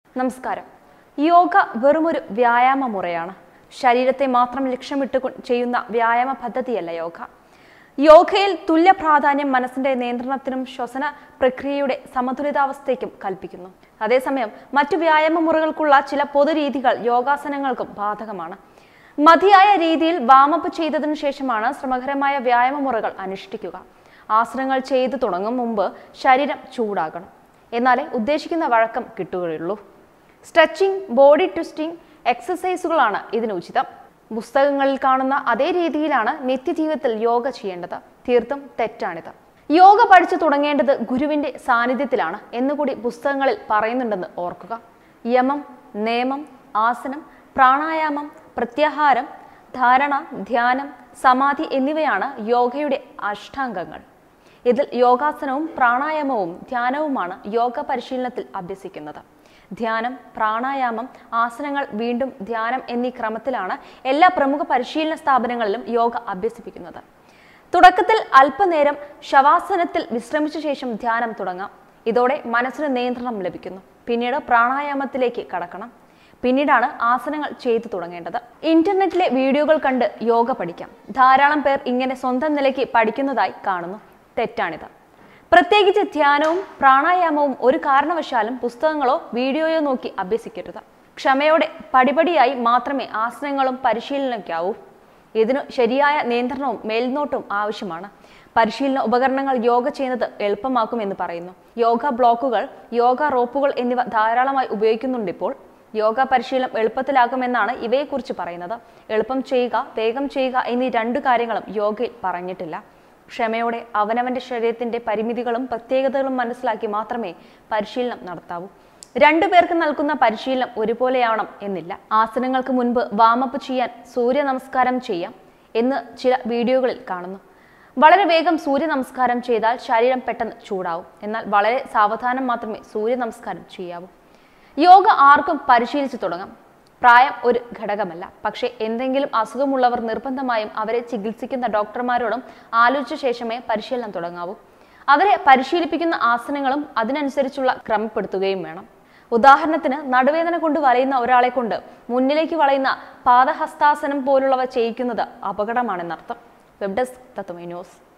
നമസ്കാരം യോഗ വെറുമൊരു വ്യായാമ മുറയാണ് ശരീരത്തെ മാത്രം ലക്ഷ്യമിട്ട് കൊ- ചെയ്യുന്ന വ്യായാമ പദ്ധതിയല്ല യോഗ യോഗയിൽ തുല്യ പ്രാധാന്യം മനസ്സിന്റെ നിയന്ത്രണത്തിനും ശ്വസന പ്രക്രിയയുടെ സമതുലിതാവസ്ഥയ്ക്കും കൽപ്പിക്കുന്നു അതേസമയം മറ്റു വ്യായാമ മുറകൾക്കുള്ള ചില പൊതുരീതികൾ യോഗാസനങ്ങൾക്കും ബാധകമാണ് മതിയായ രീതിയിൽ വാമപ്പ് ചെയ്തതിനു ശേഷമാണ് ശ്രമകരമായ വ്യായാമ മുറകൾ അനുഷ്ഠിക്കുക ആസനങ്ങൾ ചെയ്തു തുടങ്ങും മുമ്പ് ശരീരം ചൂടാകണം എന്നാലേ ഉദ്ദേശിക്കുന്ന വഴക്കം കിട്ടുകയുള്ളൂ സ്ട്രെച്ചിങ് ബോഡി ട്വിസ്റ്റിംഗ് എക്സസൈസുകളാണ് ഇതിന് ഉചിതം പുസ്തകങ്ങളിൽ കാണുന്ന അതേ രീതിയിലാണ് നിത്യജീവിതത്തിൽ യോഗ ചെയ്യേണ്ടത് തീർത്തും തെറ്റാണിത് യോഗ പഠിച്ചു തുടങ്ങേണ്ടത് ഗുരുവിന്റെ സാന്നിധ്യത്തിലാണ് എന്നുകൂടി പുസ്തകങ്ങളിൽ പറയുന്നുണ്ടെന്ന് ഓർക്കുക യമം നിയമം ആസനം പ്രാണായാമം പ്രത്യാഹാരം ധാരണ ധ്യാനം സമാധി എന്നിവയാണ് യോഗയുടെ അഷ്ടാംഗങ്ങൾ ഇതിൽ യോഗാസനവും പ്രാണായാമവും ധ്യാനവുമാണ് യോഗ പരിശീലനത്തിൽ അഭ്യസിക്കുന്നത് ധ്യാനം പ്രാണായാമം ആസനങ്ങൾ വീണ്ടും ധ്യാനം എന്നീ ക്രമത്തിലാണ് എല്ലാ പ്രമുഖ പരിശീലന സ്ഥാപനങ്ങളിലും യോഗ അഭ്യസിപ്പിക്കുന്നത് തുടക്കത്തിൽ അല്പനേരം ശവാസനത്തിൽ വിശ്രമിച്ച ശേഷം ധ്യാനം തുടങ്ങാം ഇതോടെ മനസ്സിന് നിയന്ത്രണം ലഭിക്കുന്നു പിന്നീട് പ്രാണായാമത്തിലേക്ക് കടക്കണം പിന്നീടാണ് ആസനങ്ങൾ ചെയ്തു തുടങ്ങേണ്ടത് ഇന്റർനെറ്റിലെ വീഡിയോകൾ കണ്ട് യോഗ പഠിക്കാം ധാരാളം പേർ ഇങ്ങനെ സ്വന്തം നിലയ്ക്ക് പഠിക്കുന്നതായി കാണുന്നു തെറ്റാണിത് പ്രത്യേകിച്ച് ധ്യാനവും പ്രാണായാമവും ഒരു കാരണവശാലും പുസ്തകങ്ങളോ വീഡിയോയോ നോക്കി അഭ്യസിക്കരുത് ക്ഷമയോടെ പടിപടിയായി മാത്രമേ ആസനങ്ങളും പരിശീലനയ്ക്കാവൂ ഇതിനു ശരിയായ നിയന്ത്രണവും മേൽനോട്ടവും ആവശ്യമാണ് പരിശീലന ഉപകരണങ്ങൾ യോഗ ചെയ്യുന്നത് എളുപ്പമാക്കുമെന്ന് പറയുന്നു യോഗ ബ്ലോക്കുകൾ യോഗ റോപ്പുകൾ എന്നിവ ധാരാളമായി ഉപയോഗിക്കുന്നുണ്ട് ഇപ്പോൾ യോഗ പരിശീലനം എളുപ്പത്തിലാക്കുമെന്നാണ് ഇവയെക്കുറിച്ച് പറയുന്നത് എളുപ്പം ചെയ്യുക വേഗം ചെയ്യുക എന്നീ രണ്ടു കാര്യങ്ങളും യോഗയിൽ പറഞ്ഞിട്ടില്ല ക്ഷമയോടെ അവനവന്റെ ശരീരത്തിന്റെ പരിമിതികളും പ്രത്യേകതകളും മനസ്സിലാക്കി മാത്രമേ പരിശീലനം നടത്താവൂ രണ്ടു പേർക്ക് നൽകുന്ന പരിശീലനം ഒരുപോലെയാവണം എന്നില്ല ആസനങ്ങൾക്ക് മുൻപ് വാമപ്പ് ചെയ്യാൻ സൂര്യ നമസ്കാരം ചെയ്യാം എന്ന് ചില വീഡിയോകളിൽ കാണുന്നു വളരെ വേഗം സൂര്യ നമസ്കാരം ചെയ്താൽ ശരീരം പെട്ടെന്ന് ചൂടാവും എന്നാൽ വളരെ സാവധാനം മാത്രമേ സൂര്യ നമസ്കാരം ചെയ്യാവൂ യോഗ ആർക്കും പരിശീലിച്ചു തുടങ്ങാം പ്രായം ഒരു ഘടകമല്ല പക്ഷേ എന്തെങ്കിലും അസുഖമുള്ളവർ നിർബന്ധമായും അവരെ ചികിത്സിക്കുന്ന ഡോക്ടർമാരോടും ആലോചിച്ച ശേഷമേ പരിശീലനം തുടങ്ങാവൂ അവരെ പരിശീലിപ്പിക്കുന്ന ആസനങ്ങളും അതിനനുസരിച്ചുള്ള ക്രമപ്പെടുത്തുകയും വേണം ഉദാഹരണത്തിന് നടുവേദന കൊണ്ട് വലയുന്ന ഒരാളെ കൊണ്ട് മുന്നിലേക്ക് വളയുന്ന പാദഹസ്താസനം പോലുള്ളവ ചെയ്യിക്കുന്നത് അപകടമാണെന്നർത്ഥം വെബ് ഡെസ്ക് തത്വമൈ ന്യൂസ്